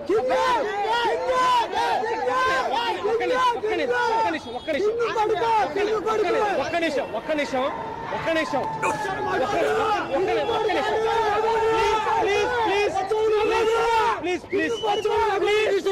ఒక్క నిమిషం ఒక్క నిమిషం ఒక్క నిమిషం ఒక్క నిమిషం ప్లీజ్ ప్లీజ్ ప్లీజ్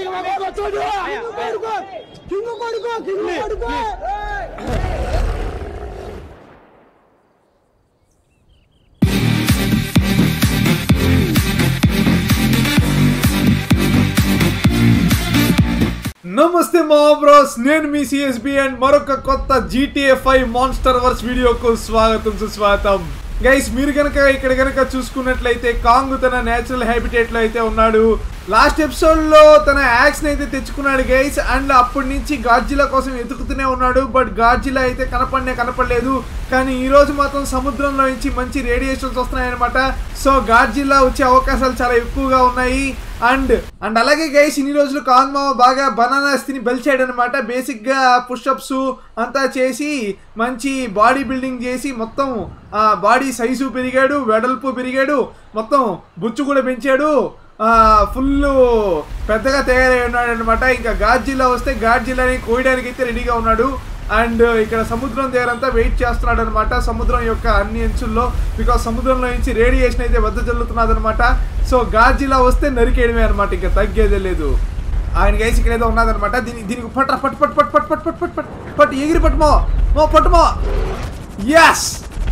నమస్తే మా బ్రోస్ నేను మీ సిఎస్బి అండ్ మరొక కొత్త జీటీఏ ఫైవ్ మాన్స్టర్ వర్స్ వీడియోకు స్వాగతం సుస్వాగతం గైస్ మీరు కనుక ఇక్కడ కనుక చూసుకున్నట్లయితే కాంగ్ తన నేచురల్ హ్యాబిటేట్ లో అయితే ఉన్నాడు లాస్ట్ ఎపిసోడ్ లో తన యాక్స్ అయితే తెచ్చుకున్నాడు గైస్ అండ్ అప్పటి నుంచి గార్జిలా కోసం వెతుకుతూనే ఉన్నాడు బట్ గార్జిలా అయితే కనపడనే కనపడలేదు కానీ ఈ రోజు మాత్రం సముద్రంలో నుంచి మంచి రేడియేషన్స్ వస్తున్నాయన్నమాట సో గార్జిలా వచ్చే అవకాశాలు చాలా ఎక్కువగా ఉన్నాయి అండ్ అండ్ అలాగే గైస్ ఇన్ని రోజులు కాంగ్ మామ బాగా బనానాస్ తిని బలిచాడు అనమాట బేసిక్ గా పుషప్స్ అంతా చేసి మంచి బాడీ బిల్డింగ్ చేసి మొత్తం బాడీ సైజు పెరిగాడు వెడల్పు పెరిగాడు మొత్తం బుచ్చు కూడా పెంచాడు ఫుల్ పెద్దగా తయారై ఉన్నాడు అనమాట ఇంకా గార్జిల్లా వస్తే గార్జిల్లాని కోయడానికి అయితే రెడీగా ఉన్నాడు అండ్ ఇక్కడ సముద్రం దగ్గర అంతా వెయిట్ చేస్తున్నాడు అనమాట సముద్రం యొక్క అన్ని అంచుల్లో బికాస్ సముద్రంలో నుంచి రేడియేషన్ అయితే వద్ద జల్లుతున్నది అనమాట సో గార్జిలా వస్తే నరికేయడమే అనమాట ఇంకా తగ్గేదే లేదు ఆయన గైస్ ఇక్కడ ఏదో ఉన్నదనమాట దీని దీనికి పట్ట పట్ పట్ పట్ పట్ పట్ పట్ పట్ పట్ పట్ ఎగిరి పట్టుమో మో పట్టుమో ఎస్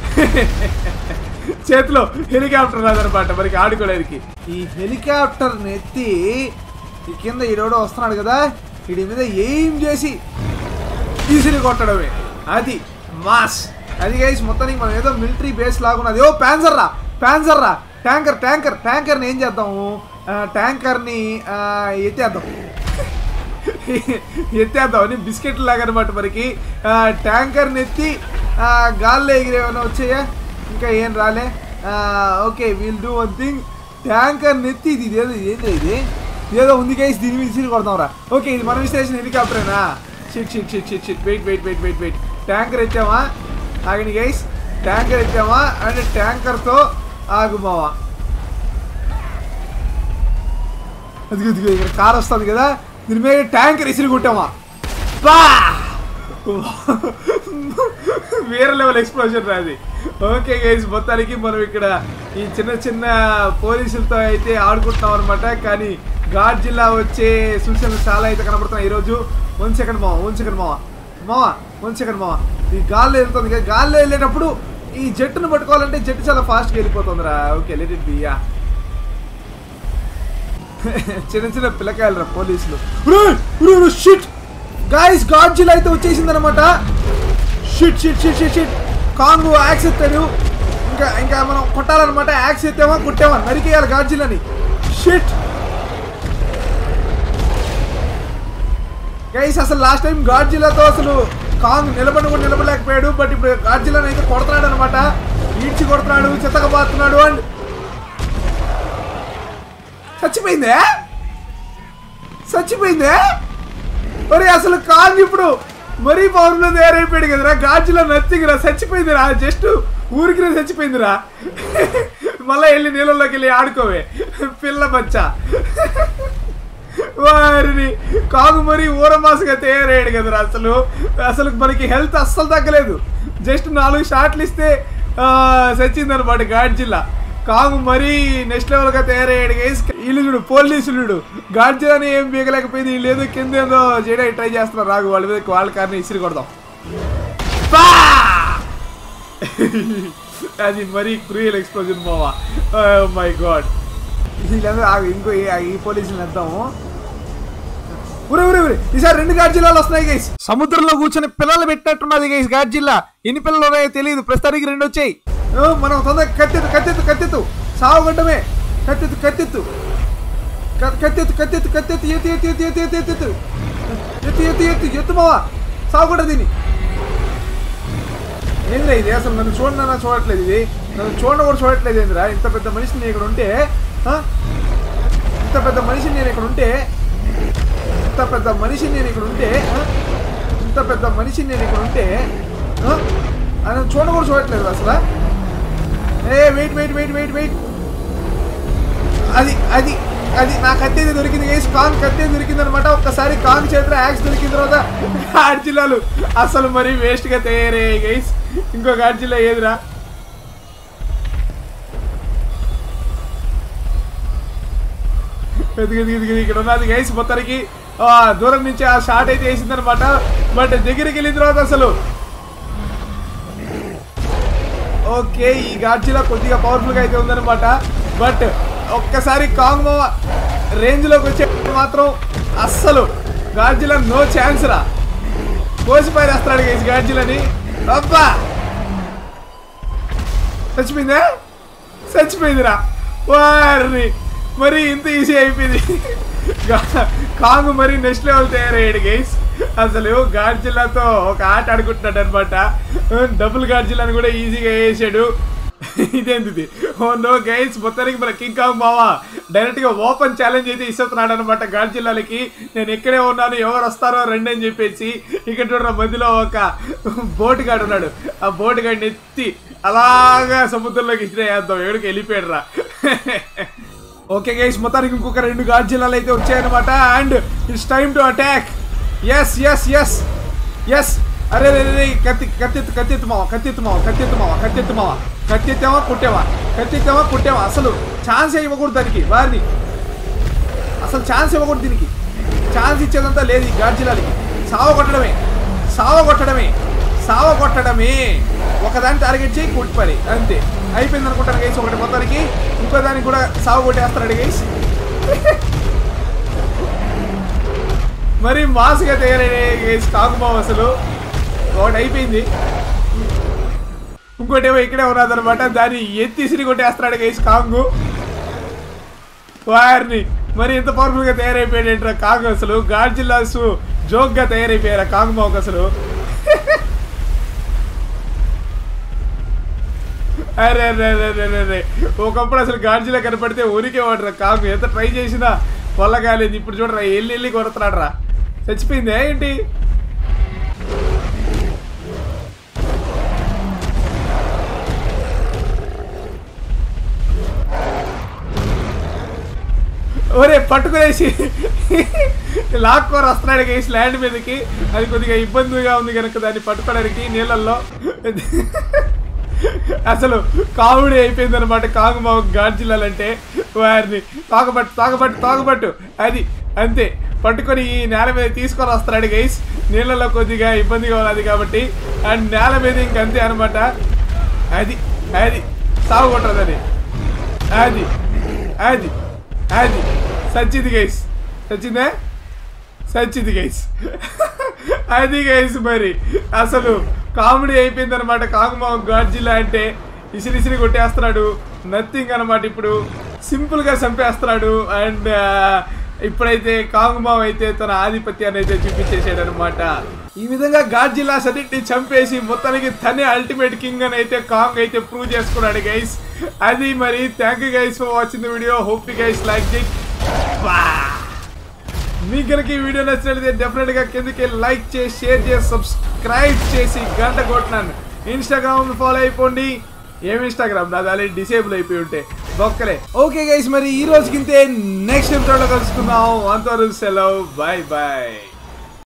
చేతిలో హెలికాప్టర్ ఉన్నదనమాట మనకి ఆడుకోవడానికి ఈ హెలికాప్టర్ ఎత్తి ఈ కింద ఈడోడో వస్తున్నాడు కదా వీడి మీద ఏం చేసి ఈజీని కొట్టడమే అది మాస్ అది గైస్ మొత్తానికి మనం ఏదో మిలిటరీ బేస్ లాగున్నది ఓ ప్యాన్సర్ రా ప్యాన్సర్ రా ట్యాంకర్ ట్యాంకర్ ట్యాంకర్ని ఏం చేద్దాము ఆ, ట్యాంకర్ని ఆ, ఎత్తేద్దాం ఎత్తేద్దాం అని బిస్కెట్ లాగా అనమాట మనకి ఆ, ట్యాంకర్ని ఎత్తి ఆ, గాల్లో ఎగిరేమైనా వచ్చాయా ఇంకా ఏం రాలే ఆ, okay we'll do one thing ట్యాంకర్ని ఎత్తి ఇది ఇదేదో ఏంటి ఇది ఏదో ఉంది గైస్ దీని మీద ఇసిరి కొడతాం రా ఓకే ఇది మనం విశ్లేషణ హెలికాప్టరేనా shit shit shit shit shit wait wait wait wait wait tanker ఎత్తామా ఆగండి గైస్ ట్యాంకర్ ఎత్తామా అండ్ ట్యాంకర్తో ఆగుమావా అది ఇదిగో ఇక్కడ కార్ వస్తుంది కదా దీని మీద ట్యాంకర్ ఇసిరి కొట్టామా బా వేరే లెవెల్ ఎక్స్ప్లోజన్ రాది ఓకే గైస్ మొత్తానికి మనం ఇక్కడ ఈ చిన్న చిన్న పోలీసులతో అయితే ఆడుకుంటున్నాం అనమాట కానీ ఘాట్ జిల్లా వచ్చే సూచనలు చాలా అయితే కనబడుతున్నాయి ఈరోజు వన్ సెకండ్ మావా వన్ సెకండ్ మావా మావా వన్ సెకండ్ మావా ఈ గాల్లో వెళ్తుంది కదా గాల్లో వెళ్ళేటప్పుడు ఈ జట్టును పట్టుకోవాలంటే జట్టు చాలా ఫాస్ట్గా వెళ్ళిపోతుందిరా ఓకే లెట్ ఇట్ బియా చిన్న చిన్న పిల్లకాయలు రా పోలీసులు షిట్ గాయస్ గాడ్జిల్ అయితే వచ్చేసింది అనమాట shit shit shit shit shit Kong axe ఎత్తాడు ఇంకా ఇంకా మనం కొట్టాలన్నమాట యాక్స్ ఎత్తామా కుట్టామా నరికేయాలి గాడ్జిల్ అని షిట్ గైస్ అసలు లాస్ట్ టైం గాడ్జిలాతో అసలు కాంగ్ నిలబడి కూడా నిలబడలేకపోయాడు బట్ ఇప్పుడు గాడ్జిలాని అయితే కొడుతున్నాడు అనమాట ఈడ్చి కొడుతున్నాడు చిత్తకబాతున్నాడు అండ్ చచ్చిపోయిందే చచ్చిపోయిందే మరి అసలు కాంగ్ ఇప్పుడు మరీ పవర్లో తయారైపోయాడు కదరా గాజులో నథింగ్ రా చచ్చిపోయిందిరా జస్ట్ ఊరికి చచ్చిపోయిందిరా మళ్ళీ వెళ్ళి నీళ్ళలోకి వెళ్ళి ఆడుకోవే పిల్ల బచ్చా వారిని కాగు మరీ ఊరమాసగా తయారయ్యాడు కదరా అసలు అసలు మనకి హెల్త్ అస్సలు తగ్గలేదు జస్ట్ నాలుగు షాట్లు ఇస్తే చచ్చిందనమాట గాడ్జిల్లా కాగు మరీ నెక్స్ట్ లెవెల్ గా తయారయ్యాడు గైస్ వీళ్ళు చూడు పోలీసులు గాడ్జిలాని ఏం బీగలేకపోయింది వీళ్ళు ఏదో కింద ఏదో చేయడానికి ట్రై చేస్తున్నారు రాగు వాళ్ళ మీద వాళ్ళ కారణం ఇసిరి కొడదాం పా! అది మరీ క్రూయల్ ఎక్స్ప్లోజన్ మోవా మై గాడ్ వీళ్ళందరూ ఆగు, ఇంకో ఈ- ఈ పోలీసులు వేద్దాము ఉరే ఉరే ఉరే ఈసారి రెండు ఘాట్ జిల్లాలు వస్తున్నాయి గైస్ సముద్రంలో కూర్చొని పిల్లలు పెట్టినట్టున్నది గైస్ ఘాట్ జిల్లా ఎన్ని పిల్లలు ఉన్నాయో తెలియదు ప్రస్తుతానికి రెండు వచ్చాయి ఓ, మనం తొందరగా కత్తెత్తు కత్తెత్తు కత్తెత్తు సావు గడ్డమే కత్తెత్తు కత్తెత్తు క- కత్తెత్తు కత్తెత్తు కత్తెత్తు ఎత్తు ఎత్తు ఎత్తు ఎత్తు ఎత్తు ఎత్తు ఎత్తు ఎత్తు ఎత్తు ఎత్తు ఎత్తు మావా సావు కూడా దీన్ని ఏంద్రా ఇది అసలు నన్ను చూడనన్నా చూడట్లేదు ఇది నన్ను చూడడం కూడా చూడట్లేదు ఏంద్రా ఇంత పెద్ద మనిషి నేను ఇక్కడ ఉంటే ఆ? ఇంత పెద్ద మనిషి నేను ఇక్కడ ఉంటే ఇంత పెద్ద మనిషి నేను ఇక్కడ ఉంటే ఆ? ఇంత పెద్ద మనిషి నేను ఇక్కడ ఉంటే ఆ? ఆయన చూడడం కూడా చూడట్లేదు అసలు ఏ wait wait wait wait wait అది అది అది నా కత్తి అయితే దొరికింది గైస్ కాంగ్ కత్తి దొరికింది అనమాట ఒక్కసారి కాంగ్ చేతిలో యాక్స్ దొరికిన తర్వాత గాడ్జిల్లాలు అసలు మరి వేస్ట్ గా తయారయ్యాయి గైస్ ఇంకో గాడ్జిల్లా ఏదిరా ఎదిగి ఎదిగి ఎదిగి ఇక్కడ ఉన్నది గైస్ మొత్తానికి ఆ, దూరం నుంచి ఆ షాట్ అయితే వేసింది అనమాట బట్ దగ్గరికి వెళ్ళిన తర్వాత అసలు ఓకే ఈ గాడ్జిలా కొద్దిగా పవర్ఫుల్ గా అయితే ఉందన్నమాట బట్ ఒక్కసారి కాంగో రేంజ్ లోకి వచ్చే మాత్రం అస్సలు గాడ్జిలా నో ఛాన్స్ రా కోసి పారేస్తాడు ఈ గాడ్జిలని అబ్బా చచ్చిపోయిందా చచ్చిపోయిందిరా వారిని మరి ఇంత ఈజీ అయిపోయింది గా- కాంగ్ మరి నెక్స్ట్ లెవెల్ తయారయ్యాడు గైస్ అసలు గాడ్జిల్లాతో ఒక ఆట ఆడుకుంటున్నాడు అనమాట డబుల్ గాడ్జిల్లాని కూడా ఈజీగా వేసాడు ఇదేంటిది ఓ నో గైస్ మొత్తానికి మన కింగ్ కాంగ్ మావా డైరెక్ట్ గా ఓపెన్ ఛాలెంజ్ అయితే ఇస్తున్నాడు అనమాట గాడ్జిల్లాలకి నేను ఇక్కడే ఉన్నాను ఎవరు వస్తారో రండి అని చెప్పేసి ఇక్కడ చూడరా మధ్యలో ఒక బోటు గాడు ఉన్నాడు ఆ బోటు గాడిని ఎత్తి అలాగా సముద్రంలోకి ఇచ్చిరేద్దాం ఎక్కడికి వెళ్ళిపోయాడు రా ఓకే గైస్ మొత్తానికి ఇంకొక రెండు గాడ్జిల్లాలు అయితే వచ్చాయన్నమాట and it's time to attack yes yes yes yes అరే రే రే, రే కత్తి కత్తెత్తు కత్తెత్తు మావా కత్తెత్తు మావా కత్తెత్తు మావా కత్తెత్తు మావా కత్తెత్తావా కుట్టావా కత్తెత్తావా కుట్టావా అసలు ఛాన్స్ ఇవ్వకూడదు దానికి వారిని అసలు ఛాన్స్ ఇవ్వకూడదు దీనికి ఛాన్స్ ఇచ్చేదంతా లేదు ఈ గాడ్జిలాలకి సావ కొట్టడమే సావ కొట్టడమే సావ కొట్టడమే ఒకదాన్ని టార్గెట్ చేయి కుట్టిపని అంతే అయిపోయింది అనుకుంటాను గైస్ ఒకటి మొత్తానికి ఇంకో దానికి కూడా సావ కొట్టేస్తాడు గైస్ మరి మాస్గా తయారైన గైస్ కాకుమావు అసలు ఒకటి అయిపోయింది ఇంకోటేమో ఇక్కడే ఉన్నదన్నమాట దాన్ని ఎత్తి ఇసిరి కొట్టేస్తున్నాడు గైస్ కాంగు వారిని మరి ఎంత పవర్ఫుల్ గా తయారైపోయాడు కాంగ్ అసలు గాడ్జిల్లాస్ జోక్ గా తయారైపోయారు కాంగ్ మాకు అసలు అరే అరే అరే అరే అరే అరే ఒకప్పుడు అసలు గాడ్జిలా కనపడితే ఊరికే వాడరా కాంగ్ ఎంత ట్రై చేసినా వల్ల కాలేదు ఇప్పుడు చూడరా వెళ్ళి వెళ్ళి కొడుతున్నాడు రా చచ్చిపోయిందే ఏంటి ఒరే పట్టుకునేసి లాక్కోరు వస్తున్నాడు గైస్ ల్యాండ్ మీదకి అది కొద్దిగా ఇబ్బందిగా ఉంది కనుక దాన్ని పట్టుకోవడానికి నీళ్ళల్లో అసలు కామెడీ అయిపోయింది అనమాట కాగుమావ గాడ్జిల్లాలంటే వారిని తాగబట్టు తాగబట్టు తాగబట్టు అది అంతే పట్టుకొని ఈ నేల మీద తీసుకొని వస్తున్నాడు గైస్ నీళ్ళలో కొద్దిగా ఇబ్బందిగా ఉన్నది కాబట్టి అండ్ నేల మీద ఇంకంతే అనమాట అది అది సాగు కొట్టదు అది అది అది అది సచ్చింది గైస్ సచ్చిందే సచ్చింది గైస్ అది గైస్ మరి అసలు కామెడీ అయిపోయింది అనమాట కాకుమా గాడ్జిల్లా అంటే ఇసిరి ఇసిరి కొట్టేస్తున్నాడు నథింగ్ అనమాట ఇప్పుడు సింపుల్ గా చంపేస్తున్నాడు అండ్ ఇప్పుడైతే కాంగుమావ్ అయితే తన ఆధిపత్యాన్ని అయితే చూపించేసాడు అనమాట ఈ విధంగా గాడ్జిల్లా సన్నిటిని చంపేసి మొత్తానికి తనే అల్టిమేట్ కింగ్ అని అయితే కాంగ్ అయితే ప్రూవ్ చేసుకున్నాడు గైస్ అది మరి thank you guys for watching the video hope you guys like that మీకు కనుక ఈ వీడియో నచ్చినట్లయితే డెఫినెట్ గా కిందకి లైక్ చేసి షేర్ చేసి సబ్స్క్రైబ్ చేసి గంట కొట్టినాను ఇన్స్టాగ్రామ్ ఫాలో అయిపోండి ఏం ఇన్స్టాగ్రామ్ నాది ఆల్రెడీ డిసేబుల్ అయిపోయి ఉంటే బొక్కలే ఓకే గైస్ మరి ఈ రోజుకింతే నెక్స్ట్ ఎపిసోడ్ లో కలుసుకుందాం అంతవరకు సెలవు బాయ్ బాయ్